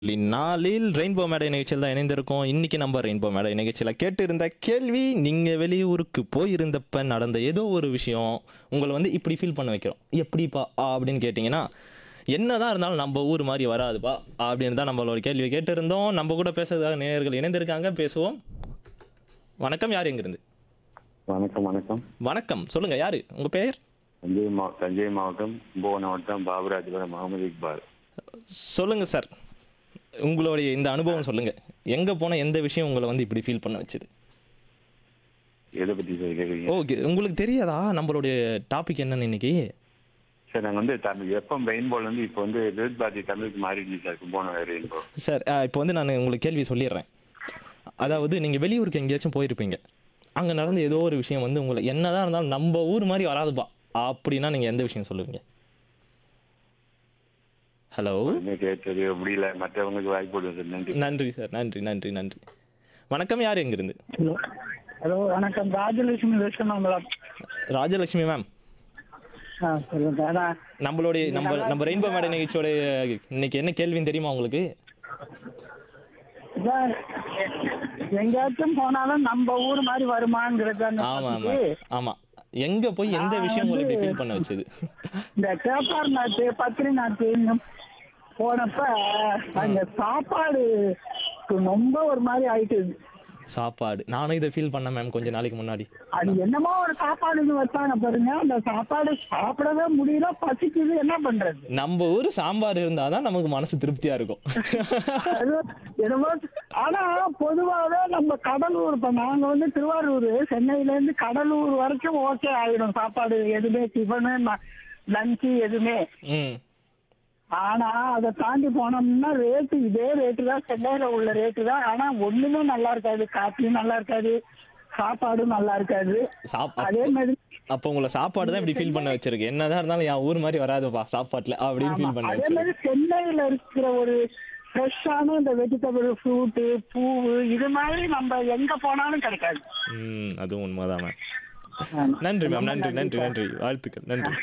நாளில் ரெயின்போ மேடை நிகழ்ச்சியில் தான் இணைந்திருக்கோம் இன்னைக்கு நம்ம ரெயின்போ மேடை நிகழ்ச்சியில் கேட்டு இருந்த கேள்வி நீங்கள் வெளியூருக்கு போயிருந்தப்ப நடந்த ஏதோ ஒரு விஷயம் உங்களை வந்து இப்படி ஃபீல் பண்ண வைக்கிறோம் எப்படிப்பா அப்படின்னு கேட்டிங்கன்னா என்னதான் இருந்தாலும் நம்ம ஊர் மாதிரி வராதுப்பா அப்படின்னு தான் நம்மளோட கேள்வி கேட்டு இருந்தோம் நம்ம கூட பேசுறதுக்காக நேயர்கள் இணைந்திருக்காங்க பேசுவோம் வணக்கம் யார் எங்கிருந்து வணக்கம் வணக்கம் வணக்கம் சொல்லுங்க யாரு உங்க பெயர் தஞ்சை மா தஞ்சை மாவட்டம் கும்பகோணம் மாவட்டம் பாபுராஜபுரம் முகமது இக்பால் சொல்லுங்க சார் உங்களுடைய இந்த அனுபவம் சொல்லுங்க எங்க போன எந்த விஷயம் உங்களை வந்து இப்படி ஃபீல் பண்ண வச்சது எதை பற்றி சார் கேட்குறீங்க ஓகே உங்களுக்கு தெரியாதா நம்மளுடைய டாபிக் என்னன்னு இன்னைக்கு சார் நாங்கள் வந்து தமிழ் எஃப்எம் ரெயின்போல இருந்து இப்போ வந்து விருத் பாரதி தமிழுக்கு மாறிடுச்சு சார் கும்பகோணம் ரெயின்போ சார் இப்போ வந்து நான் உங்களுக்கு கேள்வி சொல்லிடுறேன் அதாவது நீங்கள் வெளியூருக்கு எங்கேயாச்சும் போயிருப்பீங்க அங்கே நடந்த ஏதோ ஒரு விஷயம் வந்து உங்களை என்னதான் இருந்தாலும் நம்ம ஊர் மாதிரி வராதுப்பா அப்படின்னா நீங்கள் எந்த விஷயம் சொல்லுவீங்க ஹலோ என்ன கேட்டது முடியல மற்றவங்களுக்கு வாய்ப்பு கொடுங்க சார் நன்றி நன்றி சார் நன்றி நன்றி நன்றி வணக்கம் யார் எங்கிருந்து ஹலோ ஹலோ வணக்கம் ராஜலட்சுமி பேசுகிறேன் மேடம் ராஜலட்சுமி மேம் ஆ சொல்லுங்க அதான் நம்மளுடைய நம்ம நம்ம ரெயின்போ மேடை நிகழ்ச்சியோட இன்னைக்கு என்ன கேள்வின்னு தெரியுமா உங்களுக்கு இதான் எங்கேயாச்சும் போனாலும் நம்ம ஊர் மாதிரி வருமாங்கிறது அந்த ஆமா ஆமா topic. ஆமா எங்க போய் எந்த விஷயம் உங்களுக்கு இப்படி ஃபீல் பண்ண வச்சது இந்த கேப்பார் நாட்டு பத்திரி நாட்டு இங்க போனப்ப அங்க சாப்பாடு ரொம்ப ஒரு மாதிரி ஆயிட்டு சாப்பாடு நானும் இதை ஃபீல் பண்ணேன் மேம் கொஞ்ச நாளைக்கு முன்னாடி அது என்னமோ ஒரு சாப்பாடுன்னு வச்சாங்க பாருங்க அந்த சாப்பாடு சாப்பிடவே முடியல பசிக்குது என்ன பண்றது நம்ம ஊர் சாம்பார் இருந்தாதான் நமக்கு மனசு திருப்தியா இருக்கும் அது என்னமோ ஆனா பொதுவாவே நம்ம கடலூர் இப்ப நாங்க வந்து திருவாரூர் சென்னையில இருந்து கடலூர் வரைக்கும் ஓகே ஆயிடும் சாப்பாடு எதுவுமே டிஃபனு லஞ்சு எதுவுமே ம் ஆனா அதை தாண்டி போனோம்னா ரேட்டு இதே ரேட்டு தான் சென்னையில உள்ள ரேட்டு தான் ஆனா ஒண்ணுமே நல்லா இருக்காது காப்பியும் நல்லா இருக்காது சாப்பாடும் நல்லா இருக்காது சாப் அதே மாதிரி அப்போ உங்களை சாப்பாடு தான் இப்படி ஃபீல் பண்ண வச்சிருக்கு என்னதான் இருந்தாலும் என் ஊர் மாதிரி வராதுப்பா சாப்பாட்டுல அப்படின்னு ஃபீல் பண்ண அதே வச்சிருக்கு மாதிரி சென்னையில இருக்கிற ஒரு ஃப்ரெஷ்ஷான இந்த வெஜிடபிள் ஃப்ரூட்டு பூவு இது மாதிரி நம்ம எங்க போனாலும் கிடைக்காது ம் அதுவும் உண்மைதான் மேம் ஆமா. நன்றி மேம் ரொம்ப நன்றி நன்றி சார். நன்றி வாழ்த்துக்கள் நன்றி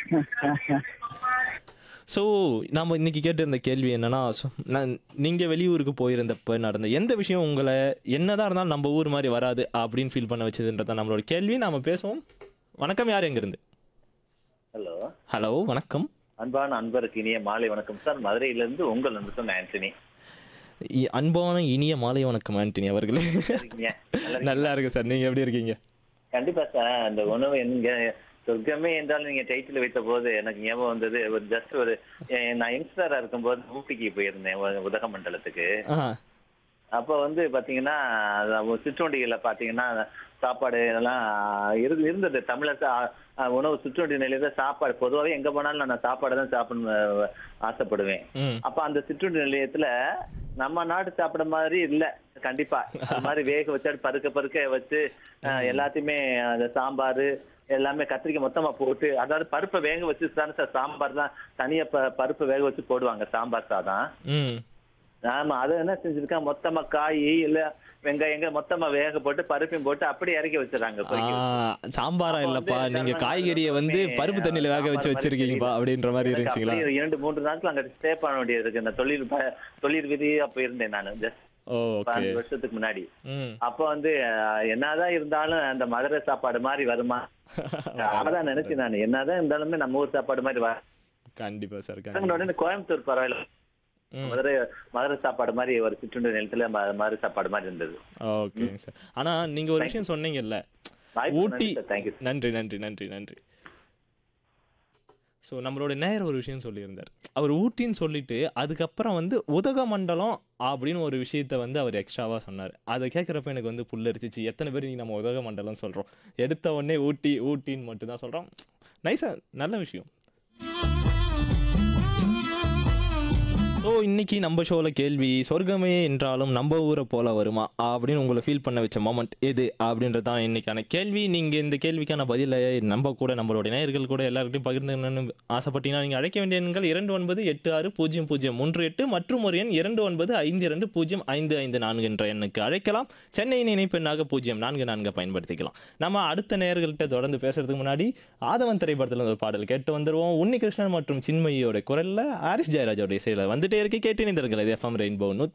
ஸோ நம்ம இன்னைக்கு கேட்டிருந்த கேள்வி என்னன்னா so, நான் நீங்கள் வெளியூருக்கு போயிருந்தப்ப நடந்த எந்த விஷயம் உங்களை என்னதான் இருந்தாலும் நம்ம ஊர் மாதிரி வராது அப்படின்னு ஃபீல் பண்ண வச்சதுன்றத நம்மளோட கேள்வி நாம பேசுவோம் வணக்கம் யார் எங்கிருந்து ஹலோ ஹலோ வணக்கம் அன்பான அன்பருக்கு இனிய மாலை வணக்கம் சார் மதுரையிலிருந்து உங்கள் நண்பர் ஆண்டனி இ- அன்பான இனிய மாலை வணக்கம் ஆண்டனி அவர்களே இருக்கீங்க நல்லா நல்லா இருக்கு சார் நீங்க எப்படி இருக்கீங்க கண்டிப்பா சார் அந்த உணவு எங்க சொர்க்கமே என்றாலும் நீங்க டைட்டில் வைத்த போது எனக்கு ஞாபகம் வந்தது ஒரு ஜஸ்ட் ஒரு எ- நான் யங்ஸ்டரா இருக்கும்போது ஊட்டிக்கு போயிருந்தேன் உ- உதகமண்டலத்துக்கு ஆ அப்போ வந்து பாத்தீங்கன்னா அது சிற்றுண்டிகளை பாத்தீங்கன்னா சாப்பாடு எல்லாம் இரு- இருந்தது தமிழர் சா- அஹ் உணவு சிற்றுண்டி நிலையில சாப்பாடு பொதுவாகவே எங்க போனாலும் நான் சாப்பாடு தான் சாப்பிடணும் அஹ் ஆசைப்படுவேன் ம் அப்ப அந்த சிற்றுண்டி நிலையத்துல நம்ம நாடு சாப்பிட மாதிரி இல்ல கண்டிப்பா அது மாதிரி வேக வச்சு பருக்க பருக்க வச்சு அஹ், எல்லாத்தையுமே அந்த சாம்பார் எல்லாமே கத்திரிக்காய் மொத்தமா போட்டு அதாவது பருப்பை வேக வச்சு தானே சார் சாம்பார் தான் தனியா ப- பருப்பை வேக வச்சு போடுவாங்க சாம்பார் சாதம் ம் ஆமா அதை என்ன செஞ்சிருக்கா மொத்தமா காய் இல்ல வெங்காயங்க மொத்தமா வேக போட்டு பருப்பையும் போட்டு அப்படியே இறக்கி வச்சிடறாங்க கொதிக்க வச்சு. ஆ, சாம்பாரா அப்ப இல்லப்பா வந்து நீங்க எல்லாரும் காய்கறியை வந்து எல்லாமே, பருப்பு தண்ணியில வேக வச்சு சாம்பார் மாதிரி வச்சிருக்கீங்கப்பா தெரியல. அப்படின்ற மாதிரி எனக்கு இருந்துச்சுங்களா அப்படியே இரண்டு மூன்று நாட்கள் அங்க ஸ்டே பண்ண வேண்டியது இருக்கு இந்த தொழில் ப- தொழில் விதியா போயிருந்தேன் நான் ஜஸ்ட் ஓ ஓகே பதினஞ்சு வருஷத்துக்கு முன்னாடி ம் அப்ப வந்து அஹ், என்னதான் இருந்தாலும் அந்த மதுரை சாப்பாடு மாதிரி வருமா அதான் நினைச்சேன் நான் என்னதான் இருந்தாலுமே நம்ம ஊர் சாப்பாடு மாதிரி வர கண்டிப்பா சார் கண்டிப்பா உடனே கோயம்புத்தூர் பரவாயில்ல ம் மதுரை மதுரை சாப்பாடு மாதிரி ஒரு சிற்றுண்டி நிலத்துல ம- மதுரை சாப்பாடு மாதிரி இருந்தது ஓகேங்க சார் ஆனா நீங்க ஒரு விஷயம் சொன்னீங்கல்ல வாய்ப்பு ஊட்டி தேங்க்யூ நன்றி நன்றி நன்றி நன்றி ஸோ நம்மளோட நேயர் ஒரு விஷயம் சொல்லியிருந்தார் அவர் ஊட்டின்னு சொல்லிட்டு அதுக்கப்புறம் வந்து உதகமண்டலம் அப்படின்னு ஒரு விஷயத்த வந்து அவர் எக்ஸ்ட்ராவாக சொன்னார் அதை கேட்குறப்ப எனக்கு வந்து புல்லரிச்சிச்சு எத்தனை பேர் நீ நம்ம உதகமண்டலம் சொல்கிறோம் எடுத்த உடனே ஊட்டி ஊட்டின்னு மட்டும் தான் சொல்கிறோம் நைஸா நல்ல விஷயம் ஸோ இன்னைக்கு நம்ம ஷோவில் கேள்வி சொர்க்கமே என்றாலும் நம்ம ஊரை போல வருமா அப்படின்னு உங்களை ஃபீல் பண்ண வச்ச மொமெண்ட் எது அப்படின்றது தான் இன்னைக்கான கேள்வி நீங்கள் இந்த கேள்விக்கான பதிலை நம்ம கூட நம்மளுடைய நேயர்கள் கூட எல்லாருக்கிட்டையும் பகிர்ந்துக்கணும்னு ஆசைப்பட்டீங்கன்னா நீங்கள் அழைக்க வேண்டிய எண்கள் இரண்டு ஒன்பது எட்டு ஆறு பூஜ்ஜியம் பூஜ்ஜியம் மூன்று எட்டு மற்றும் ஒரு எண் இரண்டு ஒன்பது ஐந்து இரண்டு பூஜ்ஜியம் ஐந்து ஐந்து நான்கு என்ற எண்ணுக்கு அழைக்கலாம் சென்னையின் இணைப்பெண்ணாக பூஜ்ஜியம் நான்கு நான்கு பயன்படுத்திக்கலாம் நம்ம அடுத்த நேயர்கள்ட்ட தொடர்ந்து பேசுறதுக்கு முன்னாடி ஆதவன் திரைப்படத்தில் ஒரு பாடல் கேட்டு வந்துருவோம் உன்னிகிருஷ்ணன் மற்றும் சின்மயியோட குரல்ல ஹாரிஸ் ஜெயராஜோட இசையில வந்துட்டே இருக்கு கேட்டு நிந்திருக்கிறது எஃப்எம் ரெயின்போ நூத்தி